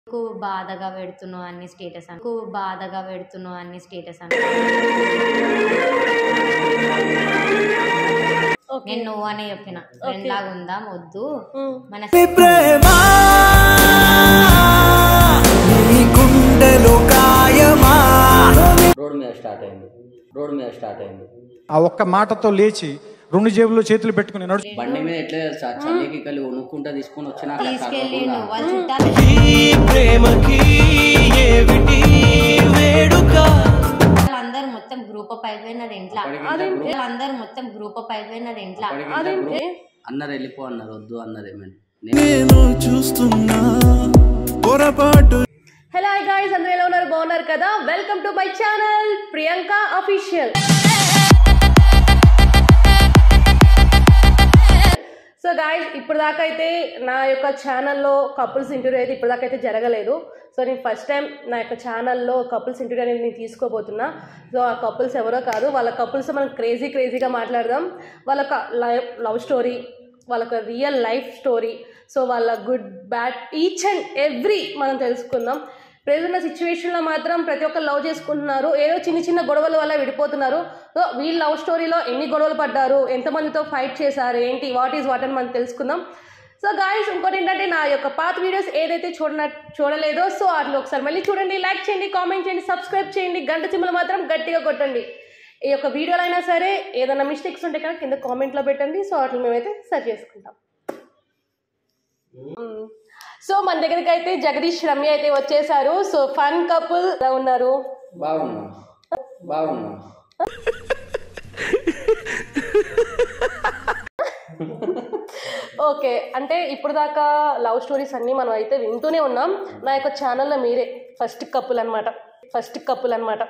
నాకు బాధగా పెడుతున్నావు అన్ని స్టేటస్ అని నాకు బాధగా పెడుతున్నావు అన్ని స్టేటస్ అని ఓకే నేను నువ్వు అనే చెప్పిన ఫ్రెండ్ లాగా ఉందా వద్దు ఉమ్. మన ప్రేమ నీ గుండెలో గాయమా రోడ్ మీద స్టార్ట్ అయింది రోడ్ మీద స్టార్ట్ అయింది ఆ ఒక్క మాటతో లేచి రెండు జేబుల్లో చేతులు పెట్టుకుని నడు బండి మీద ఎట్లా తెలుసా చల్లికి కలిగి వణుక్కుంటా తీసుకొని వచ్చిన అక్కడ తీసుకెళ్ళిండు తగ్గకుండా వాళ్ళ చుట్టాలు ఈ ప్రేమకి ఏమిటి వేడుక వాళ్ళందరూ మొత్తం గ్రూప్ అప్ అయిపోయినారు ఇంట్లో వాళ్ళందరూ మొత్తం గ్రూప్ అప్ అయిపోయినారు ఇంట్లో అదేంటి అన్నారు వెళ్ళిపో అన్నారు వద్దు అన్నారు ఏమైనా నేను చూస్తున్నా పొరపాటు హలో గాయ్స్ అందరూ ఎలా ఉన్నారు బాగున్నారు కదా welcome to my channel Priyanka official so guys ఇప్పుడు దాకా అయితే నా యొక్క ఛానల్లో కపుల్స్ ఇంటర్వ్యూ అయితే ఇప్పుడు దాకా అయితే జరగలేదు సో నేను ఫస్ట్ టైం నా యొక్క ఛానల్లో కపుల్స్ ఇంటర్వ్యూ అనేది నేను తీసుకోబోతున్నా సో ఆ కపుల్స్ ఎవరో కాదు వాళ్ళ కపుల్స్ మనం క్రేజీ క్రేజీగా మాట్లాడదాం వాళ్ళ లైఫ్ లవ్ స్టోరీ వాళ్ళ రియల్ లైఫ్ స్టోరీ సో వాళ్ళ good bad each and every మనం తెలుసుకుందాం ప్రెజెంట్ ఉన్న సిచ్యువేషన్లో మాత్రం ప్రతి ఒక్కరు లవ్ చేసుకుంటున్నారు ఏదో చిన్న చిన్న గొడవల వల్ల విడిపోతున్నారు సో వీళ్ళ లవ్ స్టోరీలో ఎన్ని గొడవలు పడ్డారు ఎంతమందితో ఫైట్ చేశారు ఏంటి వాట్ ఈజ్ వాట్ అని మనం తెలుసుకుందాం సో గాయస్ ఇంకోటి ఏంటంటే నా యొక్క పాత వీడియోస్ ఏదైతే చూడ చూడలేదో సో వాటిలో ఒకసారి మళ్ళీ చూడండి లైక్ చేయండి కామెంట్ చేయండి సబ్స్క్రైబ్ చేయండి గంట చిమ్మలు మాత్రం గట్టిగా కొట్టండి ఈ యొక్క వీడియోలో అయినా సరే ఏదైనా మిస్టేక్స్ ఉంటే కనుక కింద కామెంట్లో పెట్టండి సో వాటిని మేమైతే సరి చేసుకుంటాం మ్మ్. సో మన దగ్గరికి అయితే జగదీష్ రమ్య అయితే వచ్చేసారు సో ఫన్ కపుల్ ఎలా ఉన్నారు బాగున్నా బాగున్నా ఓకే అంటే ఇప్పుడు దాకా లవ్ స్టోరీస్ అన్నీ మనం అయితే వింటూనే ఉన్నాం నా యొక్క ఛానల్లో మీరే ఫస్ట్ కపుల్ అన్నమాట ఫస్ట్ కపుల్ అన్నమాట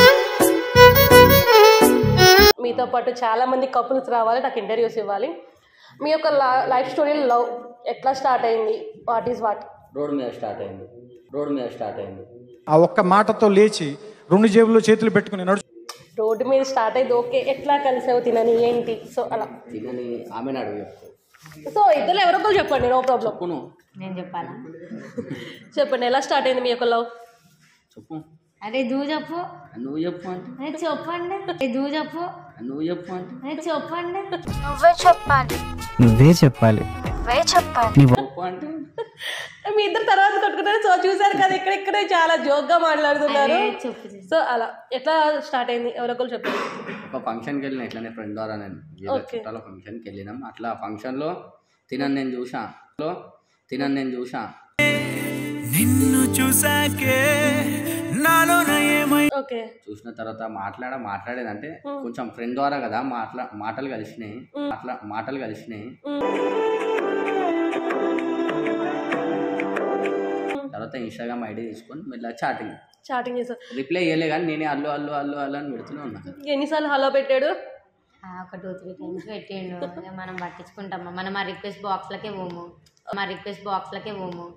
మీతో పాటు చాలా మంది కపుల్స్ రావాలి నాకు ఇంటర్వ్యూస్ ఇవ్వాలి మీ యొక్క లైఫ్ స్టోరీలో లవ్ ఎట్లా స్టార్ట్ అయింది వాట్ ఈస్ వాట్ రోడ్ మీద స్టార్ట్ అయింది రోడ్ మీద స్టార్ట్ అయింది ఆ ఒక్క మాటతో లేచి రెండు జేబుల్లో చేతులు పెట్టుకుని నడు రోడ్డు మీద స్టార్ట్ అయింది ఓకే ఎట్లా కలిసావు తినని ఏంటి సో అలా తినని ఆమెను అడుగు చెప్పు సో ఇద్దరు ఎవరో ఒకరు చెప్పండి నో ప్రాబ్లం చెప్పు నువ్వు నేను చెప్పాలా చెప్పండి ఎలా స్టార్ట్ అయింది మీ యొక్క లవ్ చెప్పు అరే దూ చెప్పు నువ్వు చెప్పు అంటే అరే చెప్పండి అరే దూ చెప్పు నువ్వు చెప్పు అంటే అరే చెప్పండి నువ్వే చెప్పాలి నువ్వే చెప్పాలి నువ్వే చెప్పాలి చెప్పు అంటే మీ ఇద్దరు తర్వాత కొట్టుకున్నారు సో చూసారు కదా ఇక్కడిక్కడే చాలా జోక్గా మాట్లాడుతున్నారు అరే చెప్పు చెప్పు. సో అలా ఎట్లా స్టార్ట్ అయింది ఎవరొకరు చెప్పండి ఒక ఫంక్షన్కి వెళ్ళిన ఇట్లానే ఫ్రెండ్ ద్వారా నేను ఏదో చుట్టాల ఫంక్షన్కి వెళ్ళినాం అట్లా ఆ ఫంక్షన్లో తినని నేను చూసా లో తినని నేను చూసా నిన్ను చూసాకే నాలోన ఏమై ఓకే చూసిన తర్వాత మాట్లాడ మాట్లాడేదంటే కొంచెం ఫ్రెండ్ ద్వారా కదా మాట్లా మాటలు కలిసినాయి మాట్లా మాటలు కలిసినాయి తర్వాత ఇన్స్టాగ్రామ్ ఐడి తీసుకొని మెల్ల చాటింగ్ చాటింగ్ చేసారు రిప్లై ఇవ్వలే కానీ నేనే అల్లు అల్లు అల్లు అల్లు అని పెడుతూనే ఉన్నా కదా ఎన్నిసార్లు హలో పెట్టాడు ఆ, ఒక టూ త్రీ టైమ్స్ పెట్టిండు ఇక మనం పట్టించుకుంటామా మనం ఆ రిక్వెస్ట్ బాక్స్లకే పోము మా రిక్వెస్ట్ బాక్స్లకే పోము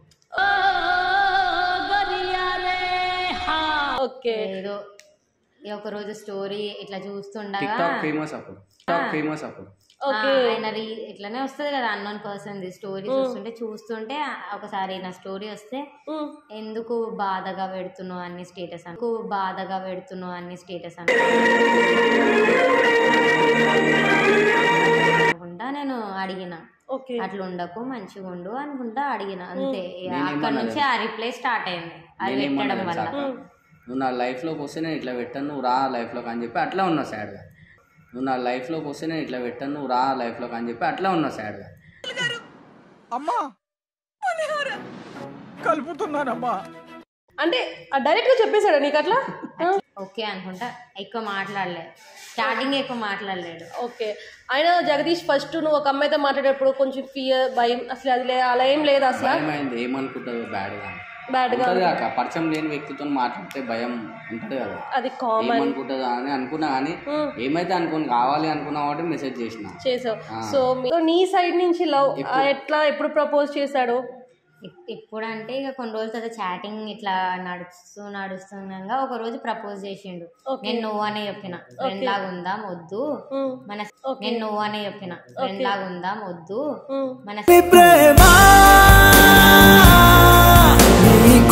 ఓకే ఏదో ఇక ఒక రోజు స్టోరీ ఇట్లా చూస్తుండగా టిక్టాక్ ఫేమస్ అప్పుడు టిక్టాక్ ఫేమస్ అప్పుడు ఆ, ఆయన రీ ఇట్లానే వస్తుంది కదా అన్నోన్ పర్సన్ స్టోరీ చూస్తుంటే చూస్తుంటే ఆ, ఒకసారి నా స్టోరీ వస్తే ఉమ్, ఎందుకు బాధగా పెడుతున్నావు అన్ని స్టేటస్ అని ఎందుకు బాధగా పెడుతున్నావు అన్ని స్టేటస్ అని అనుకుంటా నేను అడిగిన ఓకే అట్లా ఉండకు మంచిగా ఉండు అనుకుంటా అడిగిన అంతే ఇక నేనేమన్నా అక్కడ నుంచి ఆ రిప్లై స్టార్ట్ అయింది అది నేనేమన్నా పెట్టడం తెలుసా వల్ల అక్క? నువ్వు నా లైఫ్లోకి వస్తే నేను ఇట్లా పెట్టాను నువ్వు రా లైఫ్లోకి అని చెప్పి అట్లా ఉన్నా సాడ్గా నువ్వు నా లైఫ్లోకి వస్తే నేను ఇట్లా పెట్టాను నువ్వు రా లైఫ్లోకి అని చెప్పి అట్లా ఉన్నా సాడ్గా అమ్మా కలుపుతున్నానమ్మా అంటే డైరెక్ట్ గా చెప్పేశాడు నీకు అట్లా ఓకే అనుకుంటా ఎక్కువ మాట్లాడలేదు స్టార్టింగ్ ఎక్కువ మాట్లాడలేడు ఓకే ఆయన జగదీష్ ఫస్ట్ నువ్వు ఒక అమ్మాయితో మాట్లాడేటప్పుడు కొంచెం ఫియర్ భయం అసలు అది లే- అలా ఏం లేదు అసలు భయమైంది ఏమనుకుంటుందో బ్యాడ్గా బ్యాడ్ గా ఉంటుంది కాక పరిచయం లేని వ్యక్తితో మాట్లాడితే భయం ఉంటుంది కదా అది కామన్ ఏమనుకుంటుందా అని అనుకున్నా కానీ ఏమైతే అనుకుని కావాలి అనుకున్నా కాబట్టి మెసేజ్ చేసిన చేసావు సో మీ- సో నీ సైడ్ నుంచి లవ్ ఎట్లా ఎప్పుడు ప్రపోజ్ చేశాడు ఇప్- ఇప్పుడు అంటే ఇక కొన్ని రోజుల తర్వాత చాటింగ్ ఇట్లా నడుస్తూ నడుస్తుండగా ఒక రోజు ప్రపోజ్ చేసిండు నేను నువ్వు అనే చెప్పిన ఫ్రెండ్ లాగా ఉందా వద్దు ఉమ్, మన నేను నువ్వు అనే చెప్పిన ఫ్రెండ్ లాగా ఉందా వద్దు ఉమ్. మన ప్రేమ నీ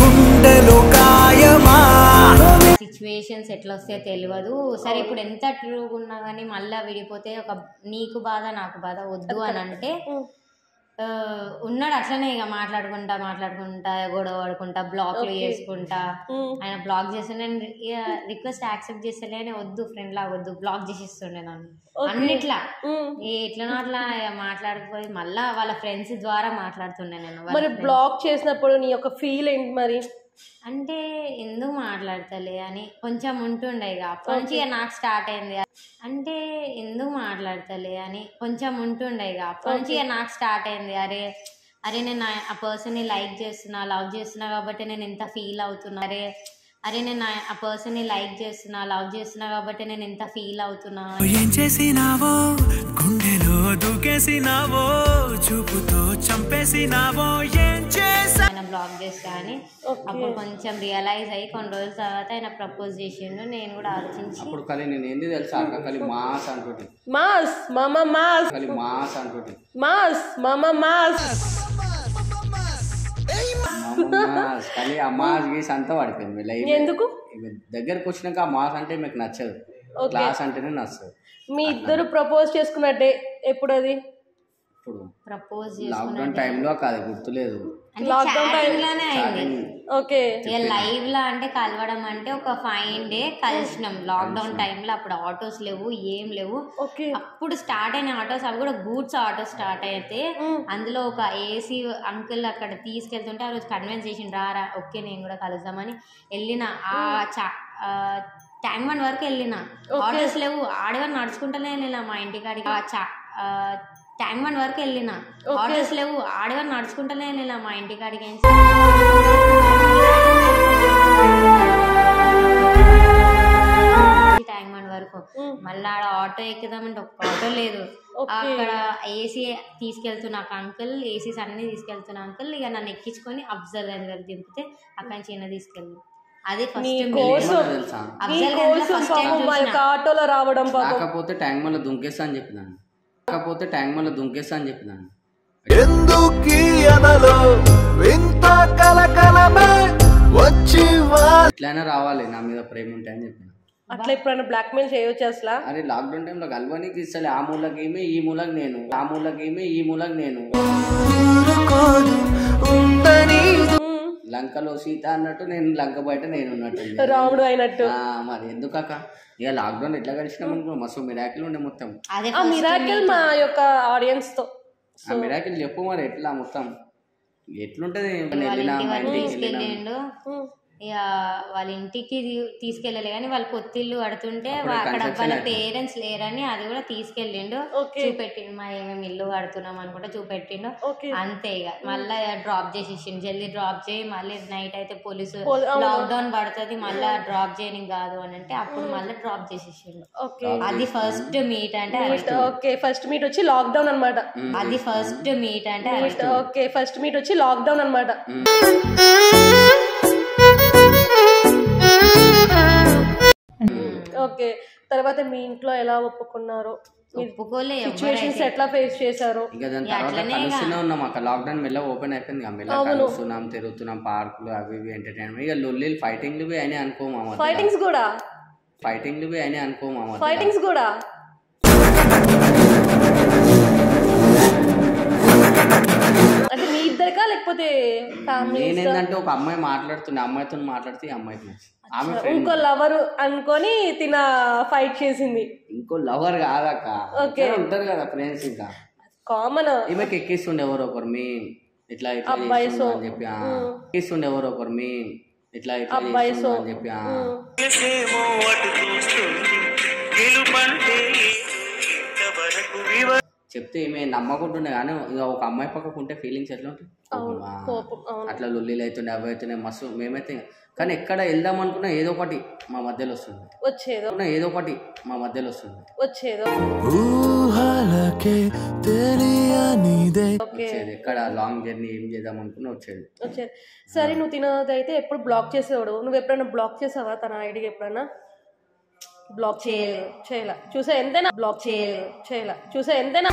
సిచ్యువేషన్స్ ఎట్లా వస్తాయో తెలియదు సరే ఇప్పుడు ఎంత ట్రూగా ఉన్నా కానీ మళ్ళీ విడిపోతే ఒక నీకు బాధ నాకు బాధ వద్దు అని అంటే ఆ, ఉన్నాడు అట్లనే ఇక మాట్లాడుకుంటా మాట్లాడుకుంటా గొడవ పడుకుంటా బ్లాక్లు చేసుకుంటా ఆయన బ్లాక్ చేస్తే నేను రిక్వెస్ట్ యాక్సెప్ట్ చేస్తేనే వద్దు ఫ్రెండ్ లాగా వద్దు బ్లాక్ చేసిస్తుండే నన్ను అన్నిట్లా ఏ ఎట్లనో అట్లా ఇక మాట్లాడుకుపోయి మళ్ళా వాళ్ళ ఫ్రెండ్స్ ద్వారా మాట్లాడుతుండే నేను వాళ్ళ మరి friends. బ్లాక్ చేసినప్పుడు నీ యొక్క ఫీల్ ఏంటి మరి అంటే ఎందుకు మాట్లాడతలే అని కొంచెం ఉంటుండే ఇక అప్పటి నుంచి ఇక నాకు స్టార్ట్ అయింది అంటే ఎందుకు మాట్లాడతలే అని కొంచెం ఉంటుండే ఇక అప్పటి నుంచి ఇక నాకు స్టార్ట్ అయింది అరే అరే నేను ఆ- ఆ పర్సన్ని లైక్ చేస్తున్నా లవ్ చేస్తున్నా కాబట్టి నేను ఎంత ఫీల్ అవుతున్నా అరే అరే నేను ఆ- ఆ పర్సన్ని లైక్ చేస్తున్నా లవ్ చేస్తున్నా కాబట్టి నేను ఎంత ఫీల్ అవుతున్నా ఏం చేసినావో గుండెలో దూకేసినావో చూపుతో చంపేసినావో ఏం చేసా ఆయన బ్లాక్ చేస్తా అని అప్పుడు కొంచెం రియలైజ్ అయ్యి కొన్ని రోజుల తర్వాత ఆయన ప్రపోజ్ చేసిండు నేను కూడా ఆలోచించి అప్పుడు కలి నేను ఏంది తెలుసా అక్క కలి మాస్ అంటుంటి మాస్ మామ మాస్ కలి మాస్ అంటుంటి మాస్ మామ మాస్ మాస్ కలి ఆ మాస్ గీస్ అంతా పడిపోయింది లైఫ్ ఎందుకు దగ్గరకు వచ్చినాక ఆ మాస్ అంటే మీకు నచ్చదు క్లాస్ అంటేనే నచ్చదు మీ ఇద్దరు ప్రపోజ్ చేసుకున్న డే ఎప్పుడు అది ఇప్పుడు ప్రపోజ్ లాక్డౌన్ టైంలో కాదు గుర్తులేదు Lockdown time- లోనే అయింది ఓకే ఇక లైవ్ లా అంటే కలవడం అంటే ఒక ఫైవ్ డే కలిసినాం లాక్డౌన్ టైంలో అప్పుడు ఆటోస్ లేవు ఏం లేవు ఓకే అప్పుడు స్టార్ట్ అయిన ఆటోస్ అవి కూడా గూడ్స్ ఆటోస్ స్టార్ట్ అయితే అందులో ఒక ఏసీ అంకుల్ అక్కడ తీసుకెళ్తుంటే ఆ రోజు కన్విన్స్ చేసిండు రా రా ఓకే నేను కూడా కలుద్దామని వెళ్ళిన ఆ చా ట్యాంక్ వన్ వరకు వెళ్ళిన ఆటోస్ లేవు ఆడగా నడుచుకుంటూనే వెళ్ళిన మా ఇంటికాడికి ఆ చా ట్యాంక్ వన్ వరకు వెళ్ళిన ఆటోస్ లేవు ఆడగా నడుచుకుంటూనే వెళ్ళిన మా ఇంటికాడికి ట్యాంక్ వన్ వరకు మళ్ళీ ఆడ ఆటో ఎక్కుదామంటే ఒక్క ఆటో లేదు అక్కడ ఏసీ తీసుకెళ్తున్న ఒక అంకుల్ ఏసీస్ అన్ని తీసుకెళ్తున్న అంకుల్ ఇక నన్ను ఎక్కించుకొని అఫ్జల్ దగ్గర దింపితే అక్కడి నుంచి ఈయన తీసుకెళ్ళి అది నీ ఫస్ట్ కోసం తెలుసా నీ అఫ్జల్ కోసం ఫస్ట్ టైం పాపం మా యొక్క ఆటోలో రావడం పాపం కాకపోతే ట్యాంక్ మళ్ళీ దుంకేస్తా అని చెప్పినాను కాకపోతే ట్యాంక్ మళ్ళీ దుంకేస్తా అని చెప్పినాను ఎందుకీ అనలో వింత కలకలమే వచ్చి వా ఎట్లయినా రావాలి నా మీద ప్రేమ ఉంటే అని చెప్పిన అట్లా ఎప్పుడైనా బ్లాక్మెయిల్ చేయొచ్చు అసలు అరే లాక్డౌన్ టైంలో కలవనికి ఇస్తలే ఆ మూలకి ఏమి ఈ మూలకి నేను ఆ మూలకి ఏమి ఈ మూలకి నేను ఊరుకోదు ఉందని లంకలో సీత అన్నట్టు నేను లంక బయట నేను ఉన్నట్టు రాముడు అయినట్టు ఆ, మరి ఎందుకక్క ఇక లాక్డౌన్ ఎట్లా గడిచినాం అనుకో మస్తు మిరాకిల్ ఉండే మొత్తం అదే ఆ మిరాకిల్ మా యొక్క ఆడియన్స్ తో ఆ మిరాకిల్ చెప్పు మరి ఎట్లా మొత్తం ఎట్లుంటది వాళ్ళ వెళ్ళినా ఇంటి మా వరకు ఇంటికి వెళ్ళినా తీసుకెళ్ళిండు ఇక వాళ్ళ ఇంటికి తీ- తీసుకెళ్ళలే కానీ వాళ్ళు కొత్తిల్లు కడుతుంటే వా- అక్కడ వాళ్ళ పేరెంట్స్ లేరని అది కూడా తీసుకెళ్ళిండు Okay. చూపెట్టిండు మా ఏమేమి ఇల్లు కడుతున్నాం అనుకుంటా చూపెట్టిండు ఓకే అంతే ఇక మళ్ళీ డ్రాప్ చేసేసిండు జల్దీ డ్రాప్ చేయి మళ్ళీ నైట్ అయితే పోలీసు పోలీ- అవును. లాక్డౌన్ పడుతుంది మళ్ళీ డ్రాప్ చేయని కాదు అని అంటే అప్పుడు మళ్ళీ డ్రాప్ చేసేసిండు ఓకే అది ఫస్ట్ మీట్ అంటే అది. ఓకే ఫస్ట్ మీట్ వచ్చి లాక్డౌన్ అన్నమాట అది ఫస్ట్ మీట్ అంటే అది. ఓకే ఫస్ట్ మీట్ వచ్చి లాక్డౌన్ అన్నమాట ఓకే తర్వాత మీ ఇంట్లో ఎలా ఒప్పుకున్నారు ఒప్పుకోలే సిచ్యువేషన్స్ ఎట్లా ఫేస్ చేశారు ఇక దాని తర్వాత కలుస్తూనే ఉన్నాం అక్కడ లాక్డౌన్ మెల్ల ఓపెన్ అయిపోయింది ఇక మెల్ల కలుస్తున్నాం తిరుగుతున్నాం పార్కులు అవి ఇవి ఎంటర్టైన్మెంట్ ఇక లొల్లీలు ఫైటింగ్లు పోయి అయినా అనుకో మా మధ్యలో ఫైటింగ్స్ కూడా ఫైటింగ్లు పోయి అయినా అనుకో మా మధ్యలో ఫైటింగ్స్ కూడా అంటే మీ ఇద్దరికా లేకపోతే ఫ్యామిలీ నేనేంటంటే ఒక అమ్మాయి మాట్లాడుతున్నా అమ్మాయితో మాట్లాడితే ఈ అమ్మాయికి నచ్చింది. ఆమె ఫ్రెండ్ ఇంకో లవర్ అనుకొని తిన ఫైట్ చేసింది ఇంకో లవర్ కాదక్క Okay. ఇద్దరు ఉంటారు కదా ఫ్రెండ్స్ ఇంకా కామన్ ఈమెకి ఎక్కిస్తుండే ఎవరో ఒకరు మీ ఇట్లా ఇట్లా అబ్బాయి చేస్తుండు సో. అని చెప్పి ఆ. ఎక్కిస్తుండే ఎవరో ఒకరు మీ ఇట్లా ఇట్లా అబ్బాయి చేస్తుండు సో. అని చెప్పి ఆ. చెప్తే ఈమె నమ్మకుంటుండే కానీ ఇక ఒక అమ్మాయి పక్కకు ఉంటే ఫీలింగ్స్ ఎట్లా ఉంటాయి కోపం. ఆ. కోపం అవును అట్లా లొల్లీలు అవుతుండే అవి అవుతుండే మస్తు మేమైతే కానీ ఎక్కడ వెళ్దాం అనుకున్నా ఏదో ఒకటి మా మధ్యలో వస్తుంది వచ్చేదో అనుకున్నా ఏదో ఒకటి మా మధ్యలో వస్తుంది వచ్చేదో ఊహలకే తెలియనిదే వచ్చేది ఎక్కడ లాంగ్ జర్నీ ఏం చేద్దాం అనుకున్నా వచ్చేది వచ్చేది సరే నువ్వు తినదైతే ఎప్పుడు బ్లాక్ చేసేవాడు నువ్వు ఎప్పుడైనా బ్లాక్ చేసావా తన ఐడి ఎప్పుడైనా బ్లాక్ చేయలేదు చేయలే చూసా ఎంతైనా బ్లాక్ చేయలేదు చేయలే చూసా ఎంతైనా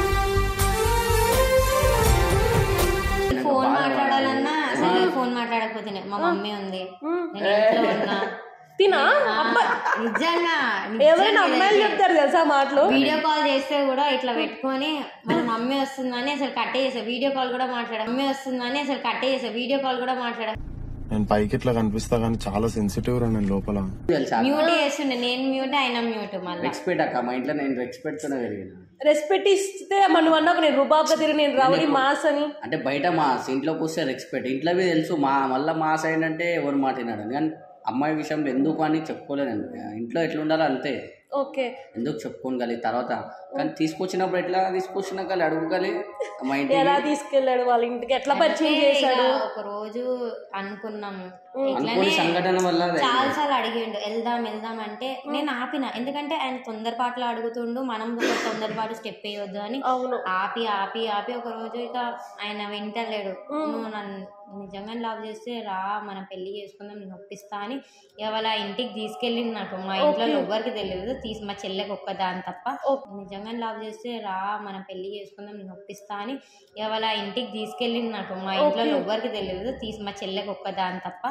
ఫోన్ మాట్లాడాలన్నా అసలు ఫోన్ మాట్లాడకపోతే మా మమ్మీ ఉంది నేను ఇంట్లో ఉన్నా తినా అబ్బాయి నిజంగా ఎవరైనా అమ్మాయిలు చెప్తారు తెలుసా ఆ మాటలు వీడియో కాల్ చేస్తే కూడా ఇట్లా పెట్టుకొని మన మమ్మీ వస్తుందని అసలు కట్టే చేసా వీడియో కాల్ కూడా మాట్లాడ మమ్మీ వస్తుందని అసలు కట్టే చేసా వీడియో కాల్ కూడా మాట్లాడ నేను పైకి ఇట్లా కనిపిస్తా కానీ చాలా సెన్సిటివ్ రా నేను లోపల తెలుసా మ్యూట్ చేస్తుండే నేను మ్యూట్ ఆయన మ్యూట్ మళ్ళీ రెస్పెక్ట్ అక్క మా ఇంట్లో నేను రెస్పెక్ట్ తోనే పెరిగిన రెస్పెక్ట్ ఇస్తే మనం అన్నాక నేను రుబాబ్గా తిరిగి నేను రౌడీ మాస్ అని అంటే బయట మాస్ ఇంట్లోకి వస్తే రెస్పెక్ట్ ఇంట్లో మీద తెలుసు మా మళ్ళీ మా సైడ్ అంటే ఎవరు మాట వినాడు కానీ అమ్మాయి విషయంలో ఎందుకు అని చెప్పుకోలేదు నేను ఇంట్లో ఎట్లా ఉండాలో అంతే ఓకే ఎందుకు చెప్పుకోగలి తర్వాత కానీ తీసుకొచ్చినప్పుడు ఎట్లా తీసుకొచ్చినాక అడుగుగలి మా ఇంటికి ఎలా తీసుకెళ్ళాడు వాళ్ళ ఇంటికి ఎట్లా పరిచయం చేశాడు ఒక రోజు అనుకున్నాము అనుకోని సంఘటన వల్ల అది చాలా సార్లు అడిగిండు వెళ్దాం వెళ్దాం అంటే నేను ఆపిన ఎందుకంటే ఆయన తొందరపాట్లు అడుగుతుండు మనం ఒక తొందరపాటు స్టెప్ వేయొద్దు అని అవును ఆపి ఆపి ఆపి ఒక రోజు ఇక ఆయన వింటలేడు నువ్వు నన్ను నిజంగా లవ్ చేస్తే రా మనం పెళ్లి చేసుకుందాం నేను ఒప్పిస్తా అని ఇక వాళ్ళ ఇంటికి తీసుకెళ్ళింది నాకు మా ఇంట్లో ఎవ్వరికి తెలియదు తీసి మా చెల్లెకి ఒక్కదాని తప్ప నిజంగా లవ్ చేస్తే రా మనం పెళ్లి చేసుకుందాం నేను ఒప్పిస్తా అని ఇక వాళ్ళ ఇంటికి తీసుకెళ్ళింది నాకు మా ఇంట్లో ఎవ్వరికి తెలియదు తీసి మా చెల్లెకి ఒక్కదాని తప్ప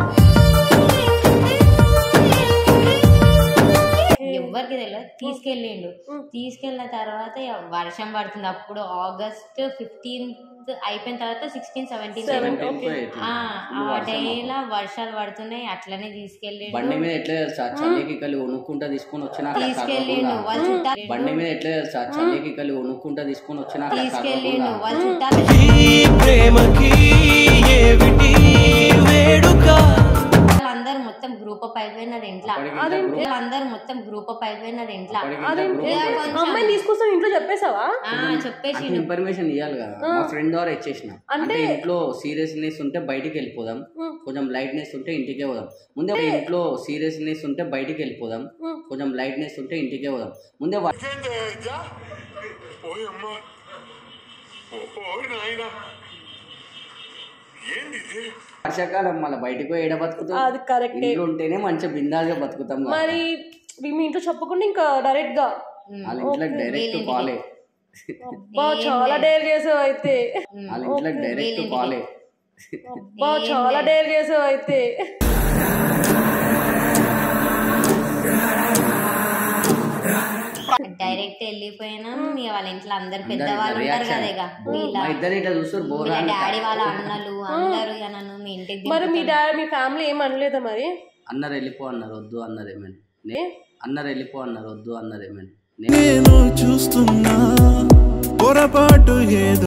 ఎవ్వరికి తెలియదు తీసుకెళ్ళిండు తీసుకెళ్ళిన తర్వాత ఇక వర్షం పడుతుంది అప్పుడు ఆగస్ట్ ఫిఫ్టీన్త్ అయిపోయిన తర్వాత సిక్స్టీన్ సెవెంటీన్ ఆ డేలా వర్షాలు పడుతున్నాయి అట్లనే తీసుకెళ్ళిండు బండి మీద ఎట్లా తెలుసా చలికి కలిగి వణుక్కుంటా తీసుకొని వచ్చినా తీసుకెళ్ళిండు వాళ్ళ చుట్టాలు బండి మీద ఎట్లా తెలుసా చలికి కలిగి వణుక్కుంటా తీసుకొని వచ్చినా తీసుకెళ్ళిండు వాళ్ళ చుట్టాలు ప్రేమకి ఏమిటి వేడుక వాళ్ళందరూ మొత్తం గ్రూప్ అప్ అయిపోయినారు ఇంట్లో వాళ్ళందరూ మొత్తం గ్రూప్ అప్ అయిపోయినారు ఇంట్లో అమ్మాయిని తీసుకొస్తాను ఇంట్లో చెప్పేసావా ఆ, చెప్పేసి ఇన్ఫర్మేషన్ ఇవ్వాలి కదా మా ఫ్రెండ్ ద్వారా ఇచ్చేసిన అంటే ఇంట్లో సీరియస్నెస్ ఉంటే బయటికి వెళ్ళిపోదాం కొంచెం లైట్నెస్ ఉంటే ఇంటికే పోదాం ముందే ఇంట్లో సీరియస్నెస్ ఉంటే బయటికి వెళ్ళిపోదాం కొంచెం లైట్నెస్ ఉంటే ఇంటికే పోదాం ముందే వా- వర్షాకాలం మళ్ళీ బయటికి పోయి ఏడ బతుకుతాం అది కరెక్ట్ ఇంట్లో ఉంటేనే మంచిగా బిందాగా బతుకుతాం కదా. మరి మీ ఇంట్లో చెప్పకుండా ఇంకా డైరెక్ట్ గా వాళ్ళ ఇంట్లో డైరెక్ట్ కాలే అబ్బా చాలా డేర్ చేసావు అయితే వాళ్ళ ఇంట్లో డైరెక్ట్ కాలే అబ్బా చాలా డేర్ చేసావు అయితే డైరెక్ట్ వెళ్ళిపోయినాం ఇక వాళ్ళ ఇంట్లో అందరు పెద్దవాళ్ళు ఉంటారు కదా ఇక వీళ్ళ మా ఇద్దరు ఇట్లా చూస్తారు బోర్ వీళ్ళ డాడీ వాళ్ళ అన్నలు అందరూ ఇక నన్ను మీ ఇంటికి మరి మీ డాడీ మీ ఫ్యామిలీ ఏం అనలేదా మరి అన్నారు వెళ్ళిపో అన్నారు వద్దు అన్నారు ఏమని నే- అన్నారు వెళ్ళిపో అన్నారు వద్దు అన్నారు ఏమని నేను చూస్తున్నా పొరపాటు ఏదో